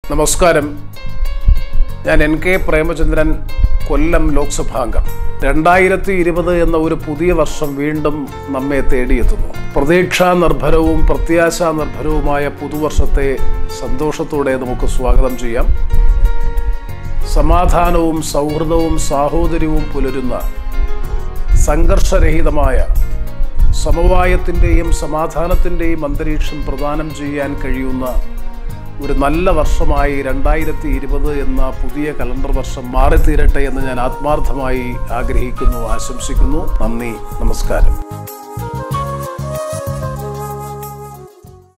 നമസ്കാരം ഞാൻ N K Premachandran Kollam ലോക്സഭാംഗം രണ്ടായിരത്തി ഇരുപത് എന്ന ഒരു പുതിയ വർഷം വീണ്ടും നമ്മെ തേടിയെത്തുന്നു പ്രതീക്ഷാ നിർഭരവും പ്രത്യാശാ നിർഭരവുമായ പുതുവർഷത്തെ സന്തോഷത്തോടെ നമുക്ക് സ്വാഗതം ചെയ്യാം സമാധാനവും സൗഹൃദവും സാഹോദര്യവും പുലരുന്ന സംഘർഷരഹിതമായ സമവായത്തിൻ്റെയും സമാധാനത്തിൻ്റെയും അന്തരീക്ഷം പ്രദാനം ചെയ്യാൻ കഴിയുന്ന ഒരു നല്ല വർഷമായി രണ്ടായിരത്തി ഇരുപത് എന്ന പുതിയ കലണ്ടർ വർഷം മാറിത്തീരട്ടെ എന്ന് ഞാൻ ആത്മാർത്ഥമായി ആഗ്രഹിക്കുന്നു ആശംസിക്കുന്നു നന്ദി നമസ്കാരം